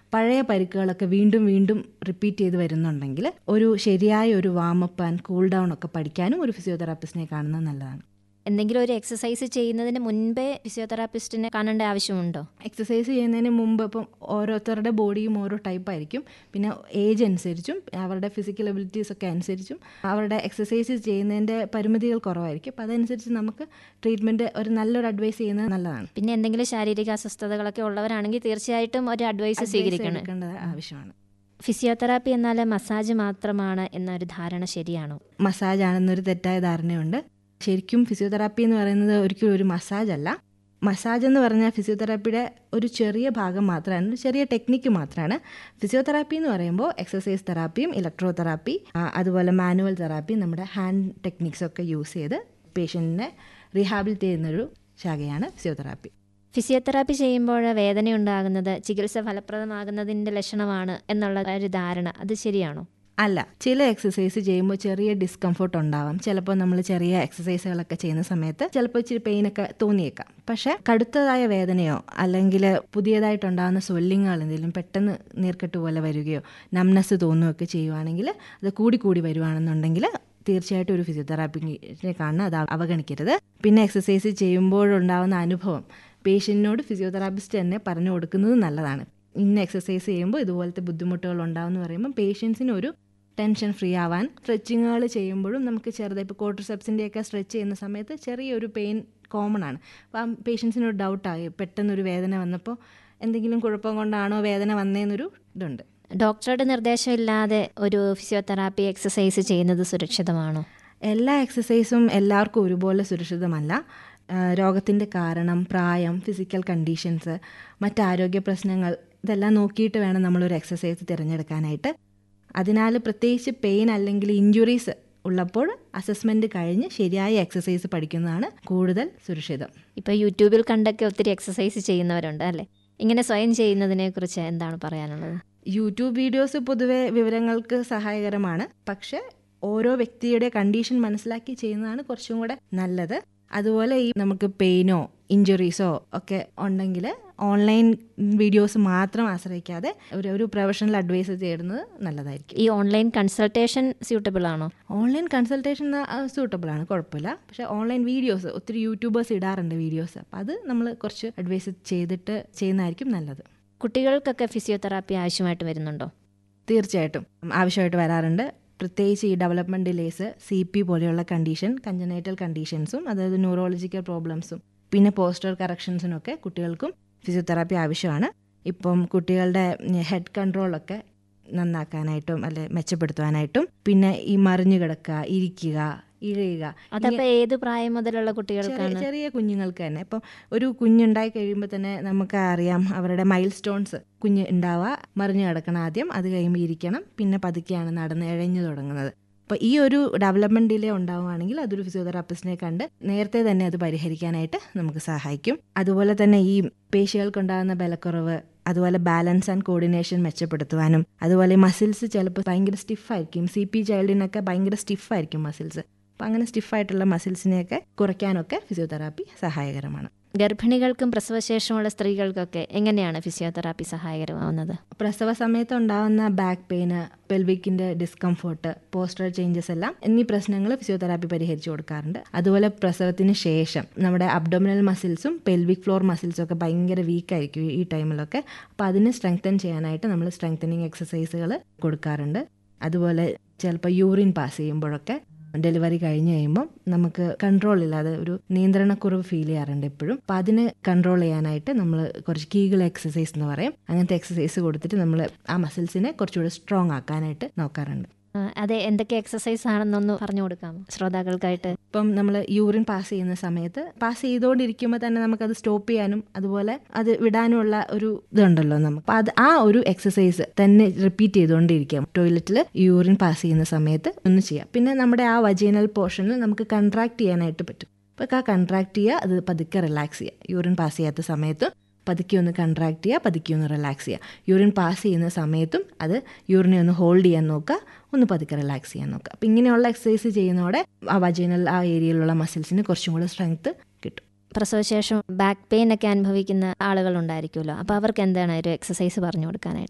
പഴയ പരിക്കുകളൊക്കെ വീണ്ടും വീണ്ടും റിപ്പീറ്റ് ചെയ്ത് വരുന്നുണ്ടെങ്കിൽ ഒരു ശരിയായ ഒരു വാമപ്പ് ആൻഡ് കൂൾ ഡൗൺ ഒക്കെ പഠിക്കാനും ഒരു ഫിസിയോതെറാപ്പിസ്റ്റിനെ കാണുന്നത് നല്ലതാണ് എന്തെങ്കിലും ഒരു എക്സസൈസ് ചെയ്യുന്നതിന് മുൻപേ ഫിസിയോതെറാപ്പിസ്റ്റിനെ കാണേണ്ട ആവശ്യമുണ്ടോ എക്സസൈസ് ചെയ്യുന്നതിന് മുമ്പ് ഇപ്പം ഓരോരുത്തരുടെ ബോഡിയും ഓരോ ടൈപ്പ് ആയിരിക്കും പിന്നെ ഏജ് അനുസരിച്ചും അവരുടെ ഫിസിക്കൽ എബിലിറ്റീസ് ഒക്കെ അനുസരിച്ചും അവരുടെ എക്സസൈസ് ചെയ്യുന്നതിൻ്റെ പരിമിതികൾ കുറവായിരിക്കും അപ്പോൾ അതനുസരിച്ച് നമുക്ക് ട്രീറ്റ്മെൻറ്റ് ഒരു നല്ലൊരു അഡ്വൈസ് ചെയ്യുന്നത് നല്ലതാണ് പിന്നെ എന്തെങ്കിലും ശാരീരിക അസ്വസ്ഥതകളൊക്കെ ഉള്ളവരാണെങ്കിൽ തീർച്ചയായിട്ടും ഒരു അഡ്വൈസ് സ്വീകരിക്കണം എടുക്കേണ്ടത് ആവശ്യമാണ് ഫിസിയോതെറാപ്പി എന്നാൽ മസാജ് മാത്രമാണ് എന്നൊരു ധാരണ ശരിയാണോ മസാജ് ആണെന്നൊരു തെറ്റായ ധാരണയുണ്ട് ശരിക്കും ഫിസിയോതെറാപ്പി എന്ന് പറയുന്നത് ഒരിക്കലും ഒരു മസാജ് അല്ല മസാജ് എന്ന് പറഞ്ഞാൽ ഫിസിയോതെറാപ്പിയുടെ ഒരു ചെറിയ ഭാഗം മാത്രമാണ് ഒരു ചെറിയ ടെക്നിക്ക് മാത്രമാണ് ഫിസിയോതെറാപ്പി എന്ന് പറയുമ്പോൾ എക്സസൈസ് തെറാപ്പിയും ഇലക്ട്രോ തെറാപ്പി ആ, അതുപോലെ മാനുവൽ തെറാപ്പി നമ്മുടെ ഹാൻഡ് ടെക്നിക്സ് ഒക്കെ യൂസ് ചെയ്ത് പേഷ്യൻറ്റിനെ റീഹാബിലിറ്റ് ചെയ്യുന്നൊരു ശാഖയാണ് ഫിസിയോതെറാപ്പി ഫിസിയോതെറാപ്പി ചെയ്യുമ്പോൾ വേദന ഉണ്ടാകുന്നത് ചികിത്സ ഫലപ്രദമാകുന്നതിൻ്റെ ലക്ഷണമാണ് എന്നുള്ള ഒരു ധാരണ അത് ശരിയാണോ അല്ല ചില എക്സസൈസ് ചെയ്യുമ്പോൾ ചെറിയ ഡിസ്കംഫർട്ട് ഉണ്ടാവാം ചിലപ്പോൾ നമ്മൾ ചെറിയ എക്സസൈസുകളൊക്കെ ചെയ്യുന്ന സമയത്ത് ചിലപ്പോൾ ഇച്ചിരി പെയിനൊക്കെ തോന്നിയേക്കാം പക്ഷേ കടുത്തതായ വേദനയോ അല്ലെങ്കിൽ പുതിയതായിട്ടുണ്ടാകുന്ന സ്വെല്ലിങ്ങുകൾ എന്തെങ്കിലും പെട്ടെന്ന് നീർക്കെട്ട് പോലെ വരികയോ നംനസ് തോന്നുകയൊക്കെ ചെയ്യുവാണെങ്കിൽ അത് കൂടി കൂടി വരുവാണെന്നുണ്ടെങ്കിൽ തീർച്ചയായിട്ടും ഒരു ഫിസിയോതെറാപ്പിനെ കാണുന്ന അത് അവഗണിക്കരുത് പിന്നെ എക്സസൈസ് ചെയ്യുമ്പോഴുണ്ടാകുന്ന അനുഭവം പേഷ്യൻറ്റിനോട് ഫിസിയോതെറാപ്പിസ്റ്റ് തന്നെ പറഞ്ഞു കൊടുക്കുന്നത് നല്ലതാണ് ഇന്ന എക്സസൈസ് ചെയ്യുമ്പോൾ ഇതുപോലത്തെ ബുദ്ധിമുട്ടുകൾ ഉണ്ടാവും എന്ന് പറയുമ്പോൾ പേഷ്യൻസിന് ഒരു ടെൻഷൻ ഫ്രീ ആവാൻ സ്ട്രെച്ചിങ്ങുകൾ ചെയ്യുമ്പോഴും നമുക്ക് ചെറുതായി ഇപ്പോൾ കോട്ടർസെപ്സിൻ്റെ ഒക്കെ സ്ട്രെച്ച് ചെയ്യുന്ന സമയത്ത് ചെറിയൊരു പെയിൻ കോമൺ ആണ് അപ്പം ആ പേഷ്യൻസിന് ഒരു ഡൗട്ടായി പെട്ടെന്നൊരു വേദന വന്നപ്പോൾ എന്തെങ്കിലും കുഴപ്പം കൊണ്ടാണോ വേദന വന്നതെന്നൊരു ഇതുണ്ട് ഡോക്ടറുടെ നിർദ്ദേശമില്ലാതെ ഒരു ഫിസിയോതെറാപ്പി എക്സസൈസ് ചെയ്യുന്നത് സുരക്ഷിതമാണോ എല്ലാ എക്സസൈസും എല്ലാവർക്കും ഒരുപോലെ സുരക്ഷിതമല്ല രോഗത്തിൻ്റെ കാരണം പ്രായം ഫിസിക്കൽ കണ്ടീഷൻസ് മറ്റാരോഗ്യ പ്രശ്നങ്ങൾ ഇതെല്ലാം നോക്കിയിട്ട് വേണം നമ്മളൊരു എക്സസൈസ് തിരഞ്ഞെടുക്കാനായിട്ട് അതിനാൽ പ്രത്യേകിച്ച് പെയിൻ അല്ലെങ്കിൽ ഇഞ്ചുറീസ് ഉള്ളപ്പോൾ അസസ്മെൻറ്റ് കഴിഞ്ഞ് ശരിയായ എക്സസൈസ് പഠിക്കുന്നതാണ് കൂടുതൽ സുരക്ഷിതം ഇപ്പോൾ യൂട്യൂബിൽ കണ്ടൊക്കെ ഒത്തിരി എക്സസൈസ് ചെയ്യുന്നവരുണ്ട് അല്ലേ ഇങ്ങനെ സ്വയം ചെയ്യുന്നതിനെ കുറിച്ച് എന്താണ് പറയാനുള്ളത് യൂട്യൂബ് വീഡിയോസ് പൊതുവെ വിവരങ്ങൾക്ക് സഹായകരമാണ് പക്ഷേ ഓരോ വ്യക്തിയുടെ കണ്ടീഷൻ മനസ്സിലാക്കി ചെയ്യുന്നതാണ് കുറച്ചും കൂടെ നല്ലത് അതുപോലെ ഈ നമുക്ക് പെയിനോ ഇഞ്ചുറീസോ ഒക്കെ ഉണ്ടെങ്കിൽ ഓൺലൈൻ വീഡിയോസ് മാത്രം ആശ്രയിക്കാതെ ഒരു ഒരു പ്രൊഫഷണൽ അഡ്വൈസ് തേടുന്നത് നല്ലതായിരിക്കും ഈ ഓൺലൈൻ കൺസൾട്ടേഷൻ സ്യൂട്ടബിൾ ആണോ ഓൺലൈൻ കൺസൾട്ടേഷൻ സൂട്ടബിൾ ആണ് കുഴപ്പമില്ല പക്ഷേ ഓൺലൈൻ വീഡിയോസ് ഒത്തിരി യൂട്യൂബേഴ്സ് ഇടാറുണ്ട് വീഡിയോസ് അപ്പം അത് നമ്മൾ കുറച്ച് അഡ്വൈസ് ചെയ്തിട്ട് ചെയ്യുന്നതായിരിക്കും നല്ലത് കുട്ടികൾക്കൊക്കെ ഫിസിയോതെറാപ്പി ആവശ്യമായിട്ട് വരുന്നുണ്ടോ തീർച്ചയായിട്ടും ആവശ്യമായിട്ട് വരാറുണ്ട് പ്രത്യേകിച്ച് ഈ ഡെവലപ്മെൻറ്റ് ഡിലേസ് സി പി പോലെയുള്ള കണ്ടീഷൻ കഞ്ചനൈറ്റൽ കണ്ടീഷൻസും അതായത് ന്യൂറോളജിക്കൽ പ്രോബ്ലംസും പിന്നെ പോസ്റ്റർ കറക്ഷൻസിനൊക്കെ കുട്ടികൾക്കും ഫിസിയോതെറാപ്പി ആവശ്യമാണ് ഇപ്പം കുട്ടികളുടെ ഹെഡ് കൺട്രോളൊക്കെ നന്നാക്കാനായിട്ടും അല്ലെ മെച്ചപ്പെടുത്തുവാനായിട്ടും പിന്നെ ഈ മറിഞ്ഞു കിടക്കുക ഇരിക്കുക ഇഴയുക അതപ്പോൾ ഏത് പ്രായം മുതലുള്ള ചെറിയ കുട്ടികൾക്കാണ് ചെറിയ കുഞ്ഞുങ്ങൾക്ക് തന്നെ ഇപ്പം ഒരു കുഞ്ഞുണ്ടായി കഴിയുമ്പോൾ തന്നെ നമുക്ക് അറിയാം അവരുടെ മൈൽ സ്റ്റോൺസ് കുഞ്ഞ് ഉണ്ടാവുക മറിഞ്ഞു കിടക്കണം ആദ്യം അത് കഴിയുമ്പോൾ ഇരിക്കണം പിന്നെ പതുക്കെയാണ് നടന്ന് ഇഴഞ്ഞു തുടങ്ങുന്നത് അപ്പോൾ ഈ ഒരു ഡെവലപ്മെന്റ് ഡിലേ ഉണ്ടാവുകയാണെങ്കിൽ അതൊരു ഫിസിയോതെറാപ്പിസ്റ്റിനെ കണ്ട് നേരത്തെ തന്നെ അത് പരിഹരിക്കാനായിട്ട് നമുക്ക് സഹായിക്കും അതുപോലെ തന്നെ ഈ പേശികൾക്കുണ്ടാകുന്ന ബലക്കുറവ് അതുപോലെ ബാലൻസ് ആൻഡ് കോർഡിനേഷൻ മെച്ചപ്പെടുത്തുവാനും അതുപോലെ മസിൽസ് ചിലപ്പോൾ ഭയങ്കര സ്റ്റിഫായിരിക്കും സി പി ചൈൽഡിനൊക്കെ ഭയങ്കര സ്റ്റിഫായിരിക്കും മസിൽസ് അപ്പം അങ്ങനെ സ്റ്റിഫായിട്ടുള്ള മസിൽസിനെയൊക്കെ കുറയ്ക്കാനൊക്കെ ഫിസിയോതെറാപ്പി സഹായകരമാണ് ഗർഭിണികൾക്കും പ്രസവശേഷമുള്ള സ്ത്രീകൾക്കൊക്കെ എങ്ങനെയാണ് ഫിസിയോതെറാപ്പി സഹായകരമാവുന്നത് പ്രസവ സമയത്ത് ഉണ്ടാകുന്ന ബാക്ക് പെയിന് പെൽവിക്കിന്റെ ഡിസ്കംഫോർട്ട് പോസ്റ്റർ ചേഞ്ചസ് എല്ലാം എന്നീ പ്രശ്നങ്ങൾ ഫിസിയോതെറാപ്പി പരിഹരിച്ചു കൊടുക്കാറുണ്ട് അതുപോലെ പ്രസവത്തിന് ശേഷം നമ്മുടെ അബ്ഡോമിനൽ മസിൽസും പെൽവിക് ഫ്ലോർ മസിൽസും ഒക്കെ ഭയങ്കര വീക്കായിരിക്കും ഈ ടൈമിലൊക്കെ അപ്പോൾ അതിനെ സ്ട്രെങ്തൻ ചെയ്യാനായിട്ട് നമ്മൾ സ്ട്രെങ്തനിങ് എക്സസൈസുകൾ കൊടുക്കാറുണ്ട് അതുപോലെ ചിലപ്പോൾ യൂറിൻ പാസ് ചെയ്യുമ്പോഴൊക്കെ ഡെലിവറി കഴിഞ്ഞ് കഴിയുമ്പോൾ നമുക്ക് കൺട്രോൾ ഇല്ലാതെ ഒരു നിയന്ത്രണക്കുറവ് ഫീൽ ചെയ്യാറുണ്ട് എപ്പോഴും അപ്പം അതിന് കൺട്രോൾ ചെയ്യാനായിട്ട് നമ്മൾ കുറച്ച് കീകൾ എക്സസൈസ് എന്ന് പറയും അങ്ങനത്തെ എക്സസൈസ് കൊടുത്തിട്ട് നമ്മൾ ആ മസിൽസിനെ കുറച്ചുകൂടെ സ്ട്രോങ് ആക്കാനായിട്ട് നോക്കാറുണ്ട് ആ, അതെ എന്തൊക്കെ എക്സസൈസ് ആണെന്നൊന്ന് പറഞ്ഞു കൊടുക്കാമോ ശ്രോതാക്കൾക്കായിട്ട് ഇപ്പം നമ്മൾ യൂറിൻ പാസ് ചെയ്യുന്ന സമയത്ത് പാസ് ചെയ്തുകൊണ്ടിരിക്കുമ്പോൾ തന്നെ നമുക്കത് സ്റ്റോപ്പ് ചെയ്യാനും അതുപോലെ അത് വിടാനുമുള്ള ഒരു ഇതുണ്ടല്ലോ നമുക്ക് അപ്പം അത് ആ ഒരു എക്സസൈസ് തന്നെ റിപ്പീറ്റ് ചെയ്തുകൊണ്ടിരിക്കാം ടോയ്ലറ്റിൽ യൂറിൻ പാസ് ചെയ്യുന്ന സമയത്ത് ഒന്ന് ചെയ്യാം പിന്നെ നമ്മുടെ ആ വജീനൽ പോർഷനിൽ നമുക്ക് കൺട്രാക്ട് ചെയ്യാനായിട്ട് പറ്റും അപ്പോൾ ആ കൺട്രാക്ട് ചെയ്യുക അത് പതുക്കെ റിലാക്സ് ചെയ്യുക യൂറിൻ പാസ് ചെയ്യാത്ത സമയത്ത് പതുക്കെ ഒന്ന് കൺട്രാക്ട് ചെയ്യുക പതുക്കെ ഒന്ന് റിലാക്സ് ചെയ്യുക യൂറിൻ പാസ് ചെയ്യുന്ന സമയത്തും അത് യൂറിനെ ഒന്ന് ഹോൾഡ് ചെയ്യാൻ നോക്കുക ഒന്ന് പതുക്കെ റിലാക്സ് ചെയ്യാൻ നോക്കുക അപ്പം ഇങ്ങനെയുള്ള എക്സസൈസ് ചെയ്യുന്നതോടെ ആ വജൈനൽ ആ ഏരിയയിലുള്ള മസിൽസിന് കുറച്ചും കൂടെ സ്ട്രെങ്ത് കിട്ടും പ്രസവശേഷം ബാക്ക് പെയിൻ ഒക്കെ അനുഭവിക്കുന്ന ആളുകൾ ഉണ്ടായിരിക്കുമല്ലോ അപ്പോൾ അവർക്ക് എന്താണ് ഒരു എക്സസൈസ് പറഞ്ഞു കൊടുക്കാനായിട്ട്